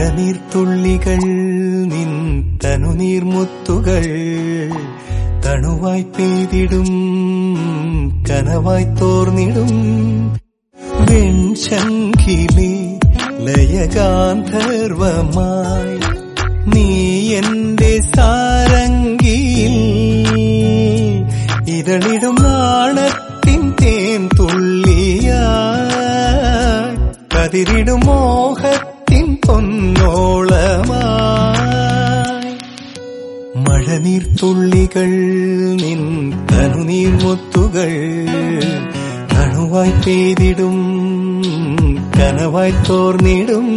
മഴനീർത്തുള്ളികൾ നിൻ തനുനീർമുത്തുകൾ തണുവായി പെയ്തിടും കനവായി തോർന്നിടും വെൺശങ്കിലെ ലയഗാന്ധർവമായി നീ എന്റെ സാരംഗിയിൽ ഇതളിടും നാണത്തിൻ തേൻ തുള്ളിയായി കതിരിടും മോഹത്തിൻ പൊന്നോളമായി മഴനീർത്തുള്ളികൾ നിൻ തനുനീർമുത്തുകൾ തണുവായി പെയ്തിടും കനവായി തോർന്നിടും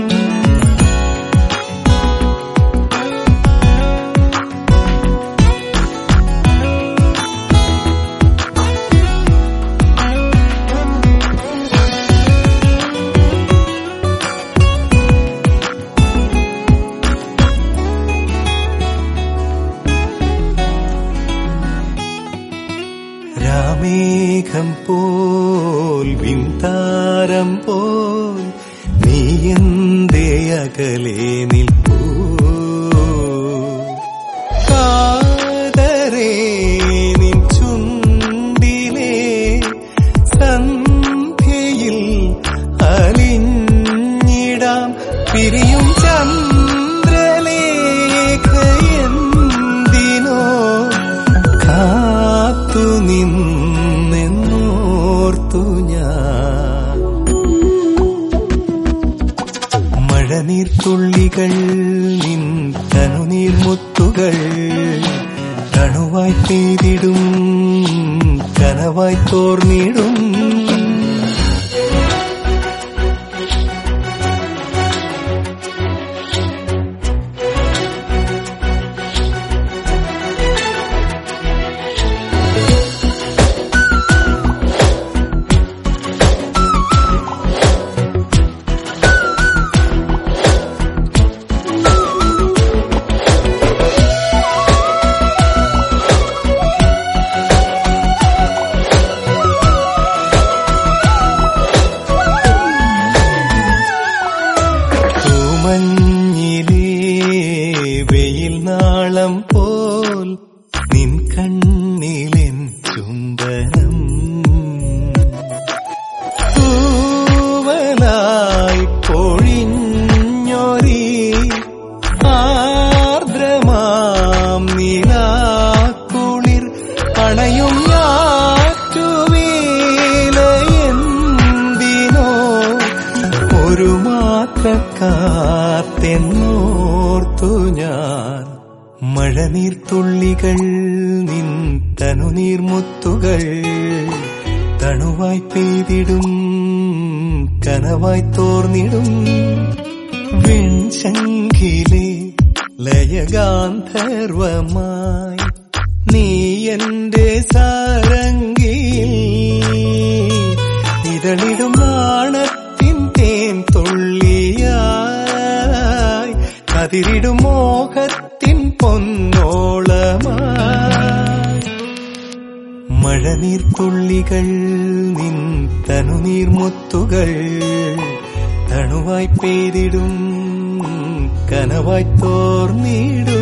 രാമേഘം പോൽ വിന്താരം പോൽ നീ എന്തേ അകലെ നിൽപ്പൂ കാതരേ നിൻ ചുണ്ടിലെ സന്ധ്യയിൽ അലിഞ്ഞിടാം പിരിയും ചന്ദ്രലേഖ എന്തിനോ കാത്തു നിന്നെന്നോർത്തു ഞാൻ മഴനീർത്തുള്ളികൾ നിൻ തനുനീർമുത്തുകൾ തണുവായി പെയ്തിടും കനവായി തോർന്നിടും തൂമഞ്ഞിലേ വെയിൽ നാളം പോൽ നിൻ കണ്ണിലെൻ ചുംബനം തൂവലായി പൊഴിഞ്ഞൊരി ആർദ്രമാം നിലാക്കുളിർ അണയും ഞാറ്റുവേലയെന്തിനോ ഒരു മാത്രക്കാത്തെന്നോർത്തു ഞാൻ മഴനീർത്തുള്ളികൾ നിൻ തനുനീർമുത്തുകൾ തണുവായി പെയ്തിടും കനവായി തോർന്നിടും വെൺശങ്കിലെ ലയഗാന്ധർവമായി നീ എന്റെ സാരംഗിയിൽ ഇതളിടും നാണത്തിൻ തേൻ തുള്ളിയായി കതിരിടും മോഹത്തിൻ പൊന്നോളമായി മഴനീർത്തുള്ളികൾ നിൻ തനുനീർമുത്തുകൾ തണുവായി പെയ്തിടും കനവായി തോർന്നിടും